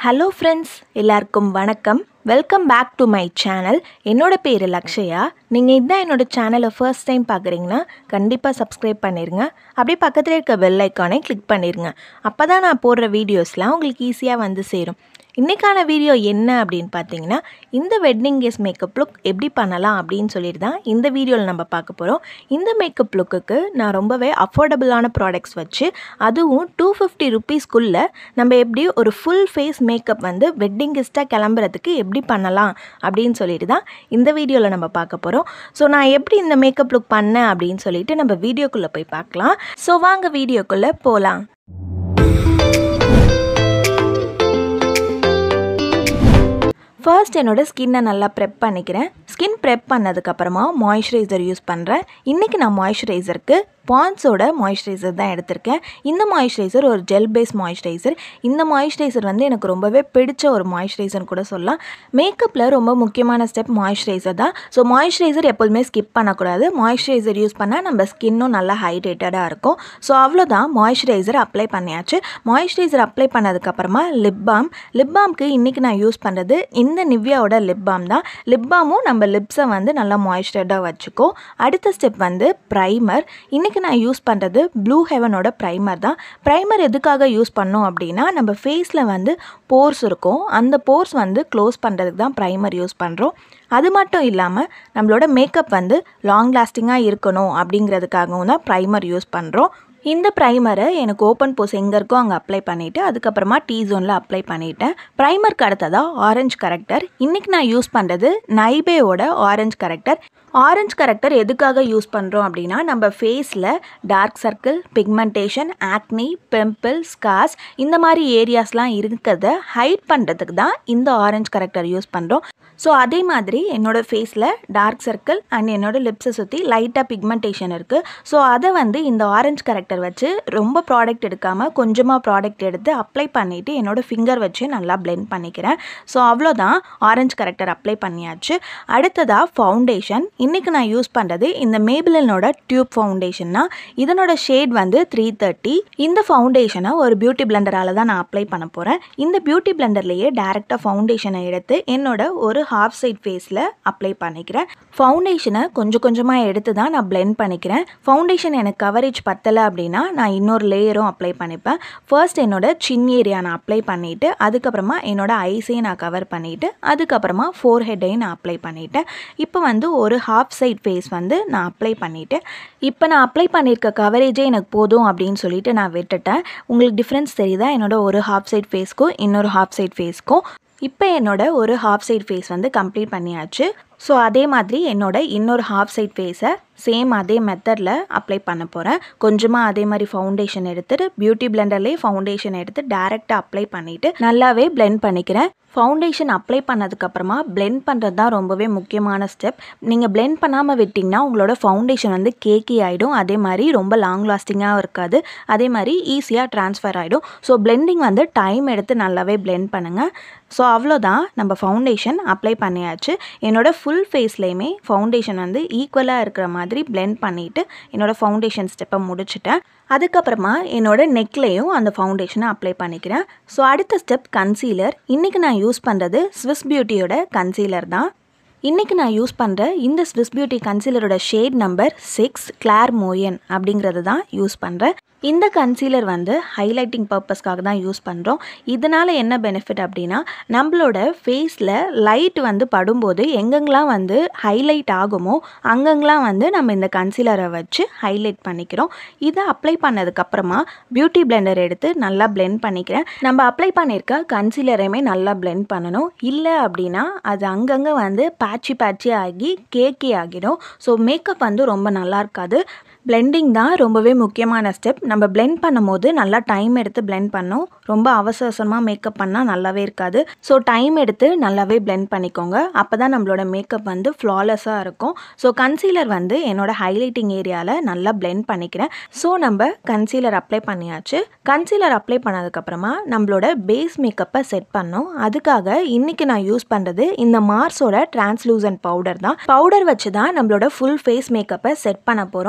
hello friends எல்லாருக்கும் வணக்கம் welcome back to my channel என்னோட பேர் லக்ஷயா நீங்கள் இதான் என்னோட சேனலை ஃபர்ஸ்ட் டைம் பார்க்குறீங்கன்னா கண்டிப்பாக சப்ஸ்கிரைப் பண்ணிடுங்க அப்படியே பக்கத்தில் இருக்க பெல் ஐக்கானை கிளிக் பண்ணிடுங்க அப்போ தான் நான் போடுற வீடியோஸ்லாம் உங்களுக்கு ஈஸியாக வந்து சேரும் இன்றைக்கான வீடியோ என்ன அப்படின்னு பார்த்தீங்கன்னா இந்த வெட்டிங் கேஸ் மேக்கப் லுக் எப்படி பண்ணலாம் அப்படின்னு சொல்லிட்டு தான் இந்த வீடியோவில் நம்ம பார்க்க போகிறோம் இந்த மேக்கப் லுக்குக்கு நான் ரொம்பவே அஃபோர்டபுளான ப்ராடக்ட்ஸ் வச்சு அதுவும் டூ ஃபிஃப்டி ருப்பீஸ்க்குள்ளே நம்ம எப்படி ஒரு ஃபுல் ஃபேஸ் மேக்கப் வந்து வெட்டிங் கெஸ்ட்டாக கிளம்புறதுக்கு எப்படி பண்ணலாம் அப்படின்னு சொல்லிட்டு தான் இந்த வீடியோவில் நம்ம பார்க்க போகிறோம் ஸோ நான் எப்படி இந்த மேக்கப் லுக் பண்ணேன் அப்படின்னு சொல்லிட்டு நம்ம வீடியோக்குள்ளே போய் பார்க்கலாம் ஸோ வாங்க வீடியோக்குள்ளே போகலாம் ஃபர்ஸ்ட் என்னோடய ஸ்கின்னை நல்லா ப்ரெப் பண்ணிக்கிறேன் ஸ்கின் ப்ரெப் பண்ணதுக்கப்புறமா மாய்ஸ்சரைசர் யூஸ் பண்ணுறேன் இன்றைக்கி நான் மாய்ஸ்சரைசருக்கு பான்ஸோட மாய்ஸ்சரைசர் தான் எடுத்திருக்கேன் இந்த மாய்ஸ்சரைசர் ஒரு ஜெல் பேஸ் மாய்ஸ்சரைசர் இந்த மாய்ஸ்சரைசர் வந்து எனக்கு ரொம்பவே பிடிச்ச ஒரு மாய்ஸ்சரைசர்னு கூட சொல்லலாம் மேக்கப்பில் ரொம்ப முக்கியமான ஸ்டெப் மாய்ஸ்சரைசர் தான் ஸோ மாய்ஸ்சரைசர் எப்போதுமே ஸ்கிப் பண்ணக்கூடாது மாய்ஸ்சரைசர் யூஸ் பண்ணால் நம்ம ஸ்கின்னும் நல்லா ஹைட்ரேட்டடாக இருக்கும் ஸோ அவ்வளோதான் மாய்ஸ்சரைசர் அப்ளை பண்ணியாச்சு மாய்ஸ்சரைசர் அப்ளை பண்ணதுக்கப்புறமா லிப் பாம் லிப் பாம்க்கு இன்றைக்கி நான் யூஸ் பண்ணுறது இந்த நிவ்யாவோட லிப் பாம் தான் லிப் பாமும் நம்ம லிப்ஸை வந்து நல்லா மாய்ஸ்சர்டாக வச்சுக்கோ அடுத்த ஸ்டெப் வந்து ப்ரைமர் இன்றைக்கி நான் யூஸ் பண்ணுறது ப்ளூ ஹெவனோட ப்ரைமர் தான் ப்ரைமர் எதுக்காக யூஸ் பண்ணோம் அப்படின்னா நம்ம ஃபேஸில் வந்து போர்ஸ் இருக்கும் அந்த போர்ஸ் வந்து க்ளோஸ் பண்ணுறதுக்கு தான் ப்ரைமர் யூஸ் பண்ணுறோம் அது மட்டும் இல்லாமல் நம்மளோட மேக்கப் வந்து லாங் லாஸ்டிங்காக இருக்கணும் அப்படிங்கிறதுக்காகவும் தான் ப்ரைமர் யூஸ் பண்ணுறோம் இந்த ப்ரைமரை எனக்கு ஓப்பன் போஸ் எங்கே இருக்கோ அங்கே அப்ளை பண்ணிவிட்டு அதுக்கப்புறமா டீ ஜோனில் அப்ளை பண்ணிவிட்டேன் ப்ரைமருக்கு அடுத்ததாக ஆரஞ்சு கரெக்டர் இன்றைக்கி நான் யூஸ் பண்ணுறது நைபேவோட ஆரஞ்சு கரெக்டர் ஆரஞ்சு கரெக்டர் எதுக்காக யூஸ் பண்ணுறோம் அப்படின்னா நம்ம ஃபேஸில் dark circle pigmentation acne pimple scars இந்த மாதிரி ஏரியாஸ்லாம் இருக்கிறத ஹைட் பண்ணுறதுக்கு தான் இந்த ஆரஞ்சு கரெக்டர் யூஸ் பண்ணுறோம் ஸோ அதே மாதிரி என்னோடய ஃபேஸில் டார்க் சர்க்கிள் அண்ட் என்னோடய லிப்ஸை சுற்றி லைட்டாக பிக்மெண்டேஷன் இருக்குது ஸோ அதை வந்து இந்த ஆரஞ்சு கரெக்டர் வச்சு ரொம்ப ப்ராடக்ட் எடுக்காமல் கொஞ்சமாக ப்ராடக்ட் எடுத்து அப்ளை பண்ணிவிட்டு என்னோடய ஃபிங்கர் வச்சு நல்லா பிளெண்ட் பண்ணிக்கிறேன் ஸோ அவ்வளோதான் ஆரஞ்சு கரெக்டர் அப்ளை பண்ணியாச்சு அடுத்ததாக ஃபவுண்டேஷன் இன்றைக்கி நான் யூஸ் பண்ணுறது இந்த மேபிளனோட டியூப் ஃபவுண்டேஷன் தான் இதனோட ஷேட் வந்து த்ரீ தேர்ட்டி இந்த ஃபவுண்டேஷனை ஒரு பியூட்டி பிளெண்டரால் தான் நான் அப்ளை பண்ண போகிறேன் இந்த பியூட்டி பிளெண்டர்லேயே டேரெக்டாக ஃபவுண்டேஷனை எடுத்து என்னோட ஒரு ஹாஃப் சைட் ஃபேஸில் அப்ளை பண்ணிக்கிறேன் ஃபவுண்டேஷனை கொஞ்சம் கொஞ்சமாக எடுத்து தான் நான் பிளெண்ட் பண்ணிக்கிறேன் ஃபவுண்டேஷன் எனக்கு கவரேஜ் பத்தலை அப்படின்னா நான் இன்னொரு லேயரும் அப்ளை பண்ணிப்பேன் ஃபர்ஸ்ட் என்னோட சின் ஏரியா நான் அப்ளை பண்ணிவிட்டு அதுக்கப்புறமா என்னோட ஐஸையும் நான் கவர் பண்ணிவிட்டு அதுக்கப்புறமா ஃபோர் ஹெட்டையும் நான் அப்ளை பண்ணிவிட்டேன் இப்போ வந்து ஒரு ஹாஃப் சைட் ஃபேஸ் வந்து நான் அப்ளை பண்ணிவிட்டேன் இப்போ நான் அப்ளை பண்ணியிருக்க கவரேஜே எனக்கு போதும் அப்படின்னு சொல்லிட்டு நான் விட்டுட்டேன் உங்களுக்கு டிஃப்ரென்ஸ் தெரியுதா என்னோட ஒரு ஹாஃப் சைட் ஃபேஸ்க்கும் இன்னொரு ஹாஃப் சைட் ஃபேஸ்க்கும் இப்போ என்னோட ஒரு ஹாஃப் சைட் ஃபேஸ் வந்து கம்ப்ளீட் பண்ணியாச்சு ஸோ அதே மாதிரி என்னோட இன்னொரு ஹாஃப் சைட் ஃபேஸை சேம் அதே மெத்தடில் அப்ளை பண்ண போகிறேன் கொஞ்சமாக அதே மாதிரி ஃபவுண்டேஷன் எடுத்துகிட்டு பியூட்டி பிளெண்டர்லேயே ஃபவுண்டேஷன் எடுத்து டேரெக்டாக அப்ளை பண்ணிவிட்டு நல்லாவே பிளெண்ட் பண்ணிக்கிறேன் ஃபவுண்டேஷன் அப்ளை பண்ணதுக்கப்புறமா பிளெண்ட் பண்ணுறது தான் ரொம்பவே முக்கியமான ஸ்டெப் நீங்கள் பிளெண்ட் பண்ணாமல் விட்டிங்கன்னா உங்களோட ஃபவுண்டேஷன் வந்து கேக்கி ஆகிடும் அதே மாதிரி ரொம்ப லாங் லாஸ்டிங்காகவும் இருக்காது அதே மாதிரி ஈஸியாக ட்ரான்ஸ்ஃபர் ஆகிடும் ஸோ பிளெண்டிங் வந்து டைம் எடுத்து நல்லாவே பிளெண்ட் பண்ணுங்கள் ஸோ அவ்வளோதான் நம்ம ஃபவுண்டேஷன் அப்ளை பண்ணியாச்சு என்னோடய ஃபுல் ஃபேஸ்லேயுமே ஃபவுண்டேஷன் வந்து ஈக்குவலாக இருக்கிற மாதிரி பிளெண்ட் பண்ணிவிட்டு என்னோடய ஃபவுண்டேஷன் ஸ்டெப்பை முடிச்சுட்டேன் அதுக்கப்புறமா என்னோட நெக்லேயும் அந்த ஃபவுண்டேஷனை அப்ளை பண்ணிக்கிறேன் ஸோ அடுத்த ஸ்டெப் கன்சீலர் இன்றைக்கி நான் யூஸ் பண்ணுறது ஸ்விஸ் பியூட்டியோட கன்சீலர் தான் இன்றைக்கி நான் யூஸ் பண்ணுற இந்த ஸ்விஸ் பியூட்டி கன்சீலரோட ஷேட் நம்பர் சிக்ஸ் கிளார் மோயன் அப்படிங்கிறது தான் யூஸ் பண்ணுறேன் இந்த கன்சீலர் வந்து ஹைலைட்டிங் பர்பஸ்க்காக தான் யூஸ் பண்ணுறோம் இதனால் என்ன பெனிஃபிட் அப்படின்னா நம்மளோட ஃபேஸில் லைட் வந்து படும்போது எங்கெங்கெல்லாம் வந்து ஹைலைட் ஆகுமோ அங்கங்கெல்லாம் வந்து நம்ம இந்த கன்சீலரை வச்சு ஹைலைட் பண்ணிக்கிறோம் இதை அப்ளை பண்ணதுக்கப்புறமா பியூட்டி பிளெண்டர் எடுத்து நல்லா பிளெண்ட் பண்ணிக்கிறேன் நம்ம அப்ளை பண்ணியிருக்க கன்சீலரையுமே நல்லா பிளெண்ட் பண்ணணும் இல்லை அப்படின்னா அது அங்கங்கே வந்து பேட்சி பேட்சி ஆகி கேக்கி ஆகிடும் ஸோ மேக்கப் வந்து ரொம்ப நல்லா இருக்காது பிளெண்டிங் தான் ரொம்பவே முக்கியமான ஸ்டெப் நம்ம பிளெண்ட் பண்ணும்போது நல்லா டைம் எடுத்து பிளெண்ட் பண்ணணும் ரொம்ப அவசர அவசரமாக மேக்கப் பண்ணால் நல்லாவே இருக்காது ஸோ டைம் எடுத்து நல்லாவே பிளெண்ட் பண்ணிக்கோங்க அப்போ தான் நம்மளோட மேக்கப் வந்து ஃப்ளாலெஸ்ஸாக இருக்கும் ஸோ கன்சீலர் வந்து என்னோட ஹைலைட்டிங் ஏரியாவில் நல்லா பிளெண்ட் பண்ணிக்கிறேன் ஸோ நம்ம கன்சீலர் அப்ளை பண்ணியாச்சு கன்சீலர் அப்ளை பண்ணதுக்கப்புறமா நம்மளோட பேஸ் மேக்கப்பை செட் பண்ணோம் அதுக்காக இன்றைக்கி நான் யூஸ் பண்ணுறது இந்த மார்ஸோட டிரான்ஸ்லூசன்ட் பவுடர் தான் பவுடர் வச்சு தான் நம்மளோட ஃபுல் ஃபேஸ் மேக்கப்பை செட் பண்ண போகிறோம்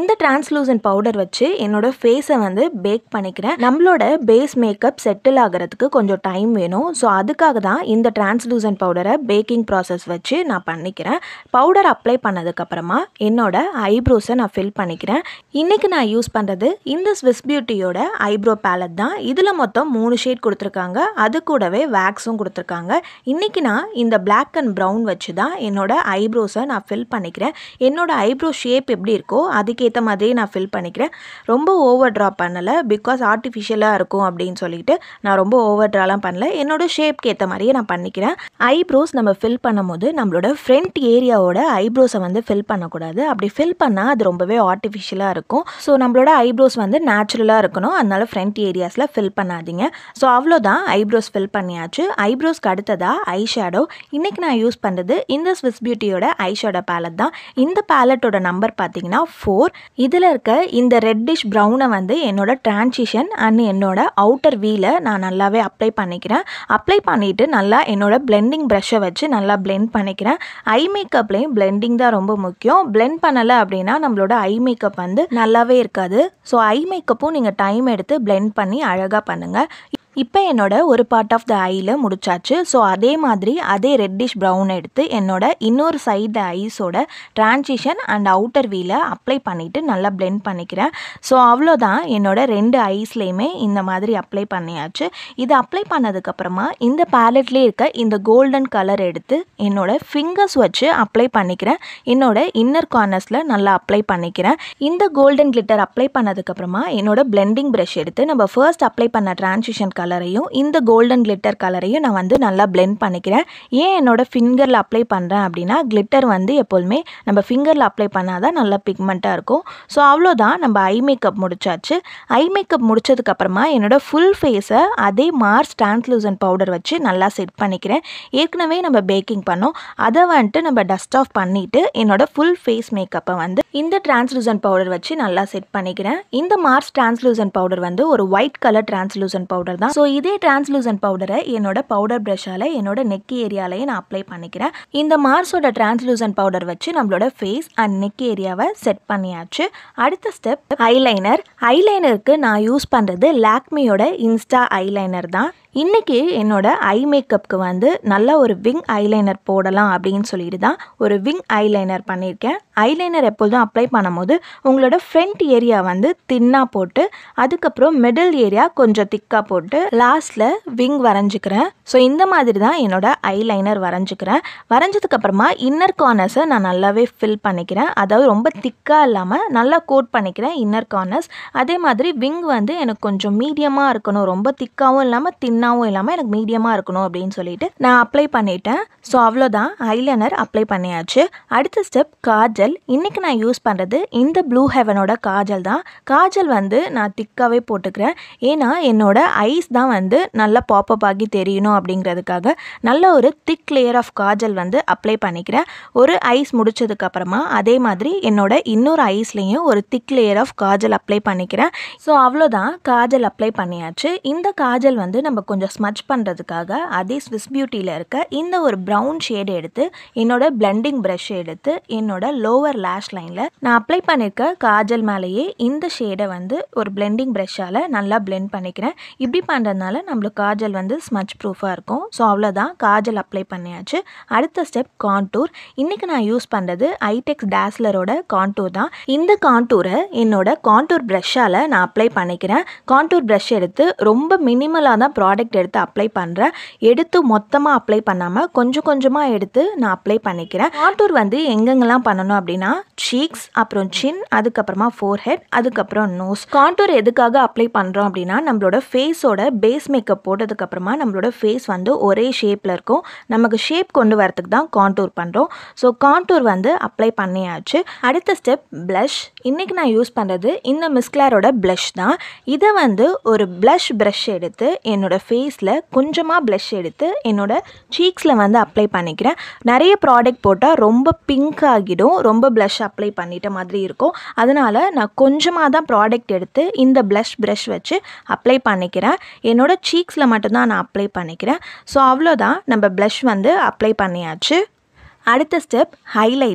இந்த டிரான்ஸ்லூசன்ட் பவுடர் வச்சு என்னோட ஃபேஸை வந்து பேக் பண்ணிக்கிறேன் நம்மளோட பேஸ் மேக்கப் செட்டில் ஆகிறதுக்கு கொஞ்சம் டைம் வேணும் ஸோ அதுக்காக தான் இந்த டிரான்ஸ்லூசன்ட் பவுடரை பேக்கிங் ப்ராசஸ் வச்சு நான் பண்ணிக்கிறேன் பவுடர் அப்ளை பண்ணதுக்கப்புறமா என்னோட ஐப்ரோஸை நான் ஃபில் பண்ணிக்கிறேன் இன்றைக்கி நான் யூஸ் பண்ணுறது இந்த ஸ்விஸ் பியூட்டியோட ஐப்ரோ பேலட் தான் இதில் மொத்தம் மூணு ஷேட் கொடுத்துருக்காங்க அது கூடவே வேக்ஸும் கொடுத்துருக்காங்க இன்றைக்கி நான் இந்த பிளாக் அண்ட் ப்ரௌன் வச்சு தான் என்னோட ஐப்ரோஸை நான் ஃபில் பண்ணிக்கிறேன் என்னோட ஐப்ரோ ஷேப் எப்படி இருக்கோ அதுக்கேற்ற மாதிரியே நான் ஃபில் பண்ணிக்கிறேன் ரொம்ப ஓவர் ட்ரா பண்ணலை பிகாஸ் ஆர்டிஃபிஷியலாக இருக்கும் அப்படின்னு சொல்லிட்டு நான் ரொம்ப ஓவர் ட்ராலாம் பண்ணல என்னோட ஷேப்க்கு ஏற்ற மாதிரியே நான் பண்ணிக்கிறேன் ஐப்ரோஸ் நம்ம ஃபில் பண்ணும்போது நம்மளோட ஃப்ரண்ட் ஏரியாவோட ஐப்ரோஸை வந்து ஃபில் பண்ணக்கூடாது அப்படி ஃபில் பண்ணால் அது ரொம்பவே ஆர்டிஃபிஷியலாக இருக்கும் ஸோ நம்மளோட ஐப்ரோஸ் வந்து நேச்சுரலாக இருக்கணும் அதனால ஃப்ரண்ட் ஏரியாஸில் ஃபில் பண்ணாதீங்க ஸோ அவ்வளோதான் ஐப்ரோஸ் ஃபில் பண்ணியாச்சு ஐப்ரோஸ்க்கு அடுத்ததாக ஐ ஷேடோ இன்றைக்கி நான் யூஸ் பண்ணுறது இந்த ஸ்விஸ் பியூட்டியோட ஐ ஷேடோ பேலட் தான் இந்த பேலட்டோட நம்பர் பார்த்தீங்கன்னா ஃபோர் இதில் இருக்க இந்த ரெட்டிஷ் ப்ரௌனை வந்து என்னோட டிரான்சிஷன் அண்ட் என்னோட அவுட்டர் வீல நான் நல்லாவே அப்ளை பண்ணிக்கிறேன் அப்ளை பண்ணிவிட்டு நல்லா என்னோட பிளெண்டிங் ப்ரஷ்ஷை வச்சு நல்லா பிளெண்ட் பண்ணிக்கிறேன் ஐ மேக்கப்லேயும் பிளெண்டிங் தான் ரொம்ப முக்கியம் பிளெண்ட் பண்ணலை அப்படின்னா நம்மளோட ஐ மேக்கப் வந்து நல்லாவே இருக்காது ஸோ ஐ மேக்கப்பும் நீங்கள் டைம் எடுத்து பிளெண்ட் பண்ணி அழகாக பண்ணுங்கள் இப்போ என்னோட ஒரு பார்ட் ஆஃப் த ஐயில் முடிச்சாச்சு ஸோ அதே மாதிரி அதே ரெட்டிஷ் ப்ரௌன் எடுத்து என்னோட இன்னொரு சைடு ஐஸோட டிரான்சிஷன் அண்ட் அவுட்டர் வீல அப்ளை பண்ணிவிட்டு நல்லா பிளெண்ட் பண்ணிக்கிறேன் ஸோ அவ்வளோதான் என்னோட ரெண்டு ஐஸ்லேயுமே இந்த மாதிரி அப்ளை பண்ணியாச்சு இது அப்ளை பண்ணதுக்கப்புறமா இந்த பேலட்லேயே இருக்க இந்த கோல்டன் கலர் எடுத்து என்னோட ஃபிங்கர்ஸ் வச்சு அப்ளை பண்ணிக்கிறேன் என்னோட இன்னர் கார்னர்ஸில் நல்லா அப்ளை பண்ணிக்கிறேன் இந்த கோல்டன் கிளிட்டர் அப்ளை பண்ணதுக்கப்புறமா என்னோட பிளெண்டிங் ப்ரஷ் எடுத்து நம்ம ஃபர்ஸ்ட் அப்ளை பண்ண டிரான்சிஷன் கலரையும் இந்த கோல்டன் கிளிட்டர் கலரையும் நான் வந்து நல்லா பிளெண்ட் பண்ணிக்கிறேன் ஏன் என்னோட ஃபிங்கரில் அப்ளை பண்ணுறேன் அப்படின்னா கிளிட்டர் வந்து எப்போதுமே நம்ம ஃபிங்கரில் அப்ளை பண்ணால் தான் நல்லா பிக்மெண்ட்டாக இருக்கும் ஸோ அவ்வளோதான் நம்ம ஐ மேக்கப் முடிச்சாச்சு ஐ மேக்கப் முடிச்சதுக்கப்புறமா என்னோட ஃபுல் ஃபேஸை அதே மார்ஸ் டிரான்ஸ்லூசன் பவுடர் வச்சு நல்லா செட் பண்ணிக்கிறேன் ஏற்கனவே நம்ம பேக்கிங் பண்ணோம் அதை வந்துட்டு நம்ம டஸ்ட் ஆஃப் பண்ணிவிட்டு என்னோட ஃபுல் ஃபேஸ் மேக்கப்பை வந்து இந்த டிரான்ஸ்லூசன் பவுடர் வச்சு நல்லா செட் பண்ணிக்கிறேன் இந்த மார்ஸ் டிரான்ஸ்லூசன் பவுடர் வந்து ஒரு ஒயிட் கலர் டிரான்ஸ்லூசன் பவுடர் தான் ஸோ இதே டிரான்ஸ்லூசன் பவுடரை என்னோட பவுடர் ப்ரஷால் என்னோட நெக் ஏரியாலையே நான் அப்ளை பண்ணிக்கிறேன் இந்த மார்ஸோட டிரான்ஸ்லூசன் பவுடர் வச்சு நம்மளோட ஃபேஸ் அண்ட் நெக் ஏரியாவை செட் பண்ணியாச்சு அடுத்த ஸ்டெப் ஐலைனர் ஐலைனருக்கு நான் யூஸ் பண்ணுறது லாக்மியோட இன்ஸ்டா ஐலைனர் தான் இன்றைக்கி என்னோட ஐ மேக்கப்புக்கு வந்து நல்ல ஒரு விங் ஐலைனர் போடலாம் அப்படின்னு சொல்லிட்டு தான் ஒரு விங் ஐலைனர் பண்ணியிருக்கேன் ஐலைனர் எப்பொழுதும் அப்ளை பண்ணும்போது உங்களோட ஃப்ரண்ட் ஏரியா வந்து தின்னாக போட்டு அதுக்கப்புறம் மிடில் ஏரியா கொஞ்சம் திக்காக போட்டு லாஸ்ட்டில் விங் வரைஞ்சிக்கிறேன் ஸோ இந்த மாதிரி தான் என்னோட ஐலைனர் வரைஞ்சிக்கிறேன் வரைஞ்சதுக்கப்புறமா இன்னர் கார்னர்ஸை நான் நல்லாவே ஃபில் பண்ணிக்கிறேன் அதாவது ரொம்ப திக்காக இல்லாமல் நல்லா கோட் பண்ணிக்கிறேன் இன்னர் கார்னர்ஸ் அதே மாதிரி விங் வந்து எனக்கு கொஞ்சம் மீடியமாக இருக்கணும் ரொம்ப திக்காகவும் இல்லாமல் தின்னாகவும் இல்லாமல் எனக்கு மீடியமாக இருக்கணும் அப்படின்னு சொல்லிட்டு நான் அப்ளை பண்ணிட்டேன் ஸோ அவ்வளோதான் ஐலைனர் அப்ளை பண்ணியாச்சு அடுத்த ஸ்டெப் காஜல் இன்றைக்கி நான் யூஸ் பண்ணுறது இந்த ப்ளூ ஹெவனோட காஜல் தான் காஜல் வந்து நான் திக்காகவே போட்டுக்கிறேன் ஏன்னா என்னோட ஐஸ் தான் வந்து நல்லா பாப்பப் ஆகி தெரியணும் அப்படிங்கிறதுக்காக நல்ல ஒரு திக் லேயர் ஆஃப் காஜல் வந்து அப்ளை பண்ணிக்கிறேன் ஒரு ஐஸ் முடிச்சதுக்கப்புறமா அதே மாதிரி என்னோட இன்னொரு ஐஸ்லேயும் ஒரு thick layer of kajal apply பண்ணிக்கிறேன் ஸோ அவ்வளோதான் காஜல் அப்ளை பண்ணியாச்சு இந்த காஜல் வந்து நம்ம கொஞ்சம் ஸ்மச் பண்ணுறதுக்காக அதே ஸ்விஸ் பியூட்டியில் இருக்க இந்த ஒரு ப்ரௌன் ஷேடு எடுத்து என்னோட பிளெண்டிங் ப்ரஷ் எடுத்து என்னோட லோவர் லேஷ் லைனில் நான் அப்ளை பண்ணியிருக்க காஜல் மேலேயே இந்த ஷேடை வந்து ஒரு பிளெண்டிங் ப்ரஷ்ஷால் நல்லா பிளெண்ட் பண்ணிக்கிறேன் இப்படி பண்ணுறதுனால நம்மளுக்கு காஜல் வந்து ஸ்மச் ப்ரூஃபாக இருக்கும் ஸோ அவ்வளோதான் காஜல் அப்ளை பண்ணியாச்சு அடுத்த ஸ்டெப் கான்டூர் இன்றைக்கி நான் யூஸ் பண்ணுறது ஐடெக்ஸ் டேஸ்லரோட கான்டூர் தான் இந்த கான்டூரை என்னோட கான்டூர் ப்ரஷ்ஷால் நான் அப்ளை பண்ணிக்கிறேன் கான்டூர் ப்ரஷ் எடுத்து ரொம்ப மினிமலாக தான் ப்ராடக்ட் எடுத்து அப்ளை பண்ணுறேன் எடுத்து மொத்தமாக அப்ளை பண்ணாமல் கொஞ்சம் கொஞ்சமாக எடுத்து நான் அப்ளை பண்ணிக்கிறேன் கான்டூர் வந்து எங்கெங்கெல்லாம் பண்ணணும் அப்படின்னா சீக்ஸ் அப்புறம் சின் அதுக்கப்புறமா ஃபோர்ஹெட் அதுக்கப்புறம் நோஸ் கான்டூர் எதுக்காக அப்ளை பண்ணுறோம் அப்படின்னா நம்மளோட ஃபேஸோட பேஸ் மேக்கப் போட்டதுக்கப்புறமா நம்மளோட ஃபேஸ் வந்து ஒரே ஷேப்பில் இருக்கும் நமக்கு ஷேப் கொண்டு வரதுக்கு தான் கான்டூர் பண்ணுறோம் ஸோ கான்டூர் வந்து அப்ளை பண்ணியாச்சு அடுத்த ஸ்டெப் ப்ளஷ் இன்றைக்கி நான் யூஸ் பண்ணுறது இந்த மிஸ்கிளாரோட ப்ளஷ் தான் இதை வந்து ஒரு ப்ளஷ் ப்ரஷ் எடுத்து என்னோட ஃபேஸில் கொஞ்சமாக ப்ளஷ் எடுத்து என்னோட சீக்ஸில் வந்து அப்ளை பண்ணிக்கிறேன் நிறைய ப்ராடக்ட் போட்டால் ரொம்ப பிங்க் ஆகிடும் ரொம்ப ப்ளஷ் அப்ளை பண்ணிட்ட மாதிரி இருக்கும் அதனால் நான் கொஞ்சமாக தான் ப்ராடக்ட் எடுத்து இந்த ப்ளஷ் ப்ரஷ் வச்சு அப்ளை பண்ணிக்கிறேன் என்னோட சீக்ஸில் மட்டும்தான் நான் அப்ளை பண்ணிக்கிறேன் ஸோ அவ்வளோதான் நம்ம ப்ளஷ் வந்து அப்ளை பண்ணியாச்சு அடுத்த ஸ்டெப் ஹைலைட்டர்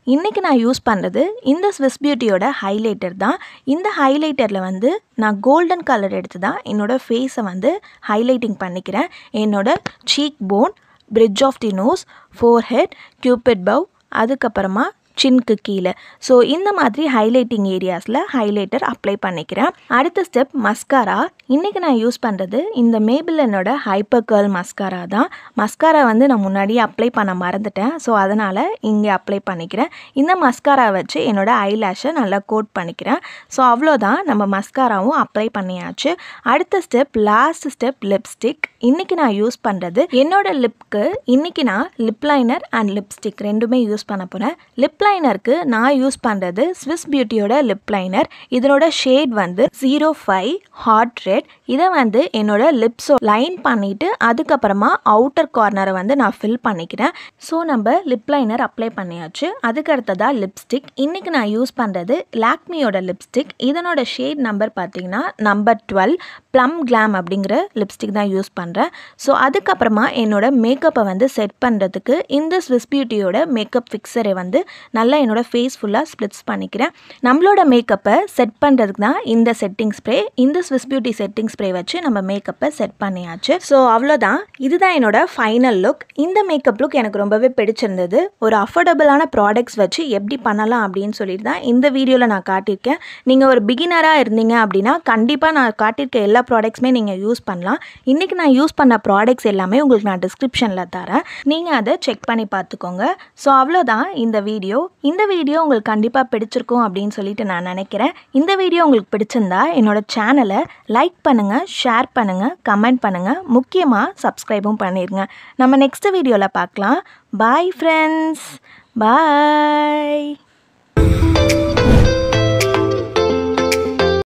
இன்றைக்கி நான் யூஸ் பண்ணுறது இந்த ஸ்விஸ் பியூட்டியோட ஹைலைட்டர் தான் இந்த ஹைலைட்டரில் வந்து நான் கோல்டன் கலர் எடுத்து தான் என்னோடய ஃபேஸை வந்து ஹைலைட்டிங் பண்ணிக்கிறேன் என்னோட cheek bone bridge of the nose forehead cupid bow அதுக்கப்புறமா சின்க்கு கீழே ஸோ இந்த மாதிரி ஹைலைட்டிங் ஏரியாஸில் ஹைலைட்டர் அப்ளை பண்ணிக்கிறேன் அடுத்த ஸ்டெப் மஸ்காரா இன்றைக்கி நான் யூஸ் பண்ணுறது இந்த மேபிளனோட ஹைப்பர் கேர்ள் மஸ்காரா தான் மஸ்காரா வந்து நான் முன்னாடியே அப்ளை பண்ண மறந்துட்டேன் ஸோ அதனால் இங்கே அப்ளை பண்ணிக்கிறேன் இந்த மஸ்காரா வச்சு என்னோடய ஐலாஷை நல்லா கோட் பண்ணிக்கிறேன் ஸோ அவ்வளோதான் நம்ம மஸ்காராவும் அப்ளை பண்ணியாச்சு அடுத்த ஸ்டெப் லாஸ்ட் ஸ்டெப் லிப்ஸ்டிக் இன்றைக்கி நான் யூஸ் பண்ணுறது என்னோட லிப்க்கு இன்றைக்கி நான் லிப் லைனர் அண்ட் லிப்ஸ்டிக் ரெண்டுமே யூஸ் பண்ண போகிறேன் லிப் லைனருக்கு நான் யூஸ் பண்ணுறது ஸ்விஸ் பியூட்டியோட லிப் லைனர் இதனோட ஷேட் வந்து ஜீரோ ஃபைவ் ஹாட் ரெட் இதை வந்து என்னோட லிப்ஸோ லைன் பண்ணிவிட்டு அதுக்கப்புறமா அவுட்டர் கார்னரை வந்து நான் ஃபில் பண்ணிக்கிறேன் ஸோ நம்ம லிப் லைனர் அப்ளை பண்ணியாச்சு அதுக்கு அடுத்ததாக லிப்ஸ்டிக் இன்றைக்கி நான் யூஸ் பண்ணுறது லாக்மியோட லிப்ஸ்டிக் இதனோட ஷேட் நம்பர் பார்த்தீங்கன்னா நம்பர் டுவெல் ப்ளம் கிளாம் அப்படிங்கிற லிப்ஸ்டிக் தான் யூஸ் பண்ணுறேன் ஸோ அதுக்கப்புறமா என்னோட மேக்கப்பை வந்து செட் பண்ணுறதுக்கு இந்த ஸ்விஸ் பியூட்டியோட மேக்கப் ஃபிக்ஸரை வந்து நல்லா என்னோடய ஃபேஸ் ஃபுல்லாக ஸ்ப்ளிட்ஸ் பண்ணிக்கிறேன் நம்மளோட மேக்கப்பை செட் பண்ணுறதுக்கு தான் இந்த செட்டிங் ஸ்ப்ரே இந்த ஸ்விஸ் பியூட்டி செட்டிங் ஸ்ப்ரே வச்சு நம்ம மேக்கப்பை செட் பண்ணியாச்சு ஸோ அவ்வளோதான் இதுதான் என்னோட ஃபைனல் லுக் இந்த மேக்கப் லுக் எனக்கு ரொம்பவே பிடிச்சிருந்தது ஒரு அஃபோர்டபுளான ப்ராடக்ட்ஸ் வச்சு எப்படி பண்ணலாம் அப்படின்னு சொல்லிட்டு தான் இந்த வீடியோவில் நான் காட்டியிருக்கேன் நீங்கள் ஒரு பிகினராக இருந்தீங்க அப்படின்னா கண்டிப்பாக நான் காட்டியிருக்க எல்லா ப்ராடக்ட்ஸுமே நீங்கள் யூஸ் பண்ணலாம் இன்றைக்கி நான் யூஸ் பண்ண ப்ராடக்ட்ஸ் எல்லாமே உங்களுக்கு நான் டிஸ்கிரிப்ஷனில் தரேன் நீங்கள் அதை செக் பண்ணி பார்த்துக்கோங்க ஸோ அவ்வளோதான் இந்த வீடியோ இந்த வீடியோ உங்களுக்கு கண்டிப்பாக பிடிச்சிருக்கும் அப்படின்னு சொல்லிட்டு நான் நினைக்கிறேன் இந்த வீடியோ உங்களுக்கு பிடிச்சிருந்தா என்னோட சேனலை லைக் பண்ணுங்கள் ஷேர் பண்ணுங்கள் கமெண்ட் பண்ணுங்கள் முக்கியமாக சப்ஸ்கிரைபும் பண்ணிடுங்க நம்ம நெக்ஸ்ட் வீடியோவில் பார்க்கலாம் பாய் ஃப்ரெண்ட்ஸ் பாய்